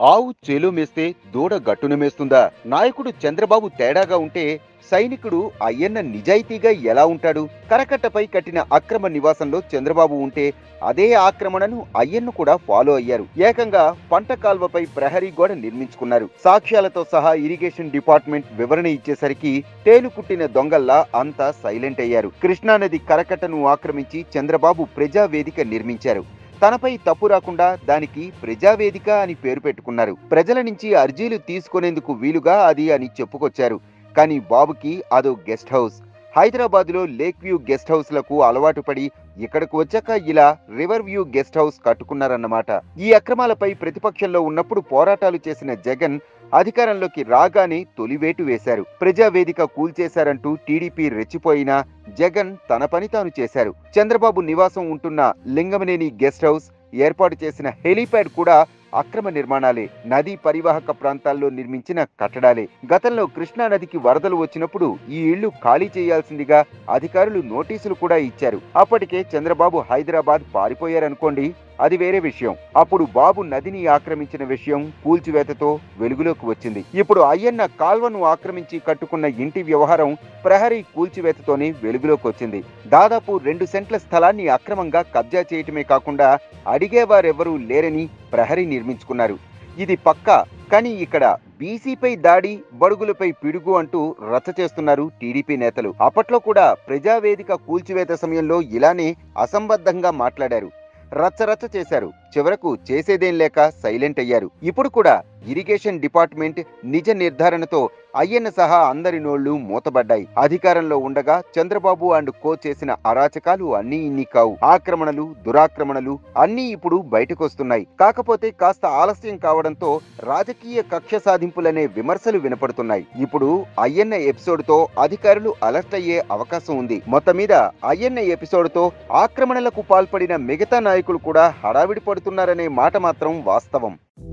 ఆవు చేలు మేస్తే దూడ గట్టున మేస్తుందా నాయకుడు చంద్రబాబు తేడాగా ఉంటే సైనికుడు అయ్యన్న నిజాయితీగా ఎలా ఉంటాడు కరకట్టపై కట్టిన అక్రమ నివాసంలో చంద్రబాబు ఉంటే అదే ఆక్రమణను అయ్యన్న కూడా ఫాలో అయ్యారు ఏకంగా పంట కాల్వపై ప్రహరీ గోడ నిర్మించుకున్నారు సాక్ష్యాలతో సహా ఇరిగేషన్ డిపార్ట్మెంట్ వివరణ ఇచ్చేసరికి తేలు కుట్టిన దొంగల్లా అంతా సైలెంట్ అయ్యారు కృష్ణానది కరకట్టను ఆక్రమించి చంద్రబాబు ప్రజావేదిక నిర్మించారు తనపై తప్పు రాకుండా దానికి ప్రజావేదిక అని పేరు పెట్టుకున్నారు ప్రజల నుంచి అర్జీలు తీసుకునేందుకు వీలుగా అది అని చెప్పుకొచ్చారు కానీ బాబుకి అదో గెస్ట్ హౌస్ హైదరాబాద్ లో లేక్ వ్యూ గెస్ట్ హౌస్ లకు అలవాటు పడి ఇక్కడకు వచ్చాక ఇలా రివర్ వ్యూ గెస్ట్ హౌస్ కట్టుకున్నారన్నమాట ఈ అక్రమాలపై ప్రతిపక్షంలో ఉన్నప్పుడు పోరాటాలు చేసిన జగన్ అధికారంలోకి రాగానే తొలివేటు వేశారు ప్రజావేదిక కూల్చేశారంటూ టీడీపీ రెచ్చిపోయినా జగన్ తన పని తాను చేశారు చంద్రబాబు నివాసం ఉంటున్న లింగమనేని గెస్ట్ హౌస్ ఏర్పాటు చేసిన హెలీప్యాడ్ కూడా అక్రమ నిర్మాణాలే నదీ పరివాహక ప్రాంతాల్లో నిర్మించిన కట్టడాలే గతంలో కృష్ణా నదికి వరదలు వచ్చినప్పుడు ఈ ఇళ్లు ఖాళీ చేయాల్సిందిగా అధికారులు నోటీసులు కూడా ఇచ్చారు అప్పటికే చంద్రబాబు హైదరాబాద్ పారిపోయారనుకోండి అది వేరే విషయం అప్పుడు బాబు నదిని ఆక్రమించిన విషయం కూల్చివేతతో వెలుగులోకి వచ్చింది ఇప్పుడు అయ్యన్న కాల్వను ఆక్రమించి కట్టుకున్న ఇంటి వ్యవహారం ప్రహరీ కూల్చివేతతోనే వెలుగులోకి వచ్చింది దాదాపు రెండు సెంట్ల స్థలాన్ని అక్రమంగా కబ్జా చేయటమే కాకుండా అడిగేవారెవరూ లేరని ప్రహరీ నిర్మించుకున్నారు ఇది పక్కా కానీ ఇక్కడ బీసీపై దాడి బడుగులపై పిడుగు అంటూ రచ్చ చేస్తున్నారు టీడీపీ నేతలు అప్పట్లో కూడా ప్రజావేదిక కూల్చివేత సమయంలో ఇలానే అసంబద్ధంగా మాట్లాడారు రచ్చరచ్చ చేశారు చివరకు చేసేదేం లేక సైలెంట్ అయ్యారు ఇప్పుడు కూడా ఇరిగేషన్ డిపార్ట్మెంట్ నిజ నిర్ధారణతో అయ్యన్న సహా అందరి నోళ్లు మూతబడ్డాయి అధికారంలో ఉండగా చంద్రబాబు అండ్ కో చేసిన అరాచకాలు అన్నీ ఇన్ని కావు ఆక్రమణలు దురాక్రమణలు అన్నీ ఇప్పుడు బయటకొస్తున్నాయి కాకపోతే కాస్త ఆలస్యం కావడంతో రాజకీయ కక్ష సాధింపులనే విమర్శలు వినపడుతున్నాయి ఇప్పుడు అయ్యన్న ఎపిసోడ్ తో అధికారులు అలర్ట్ అయ్యే అవకాశం ఉంది మొత్తం మీద అయ్యన్న ఎపిసోడ్ తో ఆక్రమణలకు పాల్పడిన మిగతా నాయకులు కూడా హడావిడి పడుతున్నారనే మాట మాత్రం వాస్తవం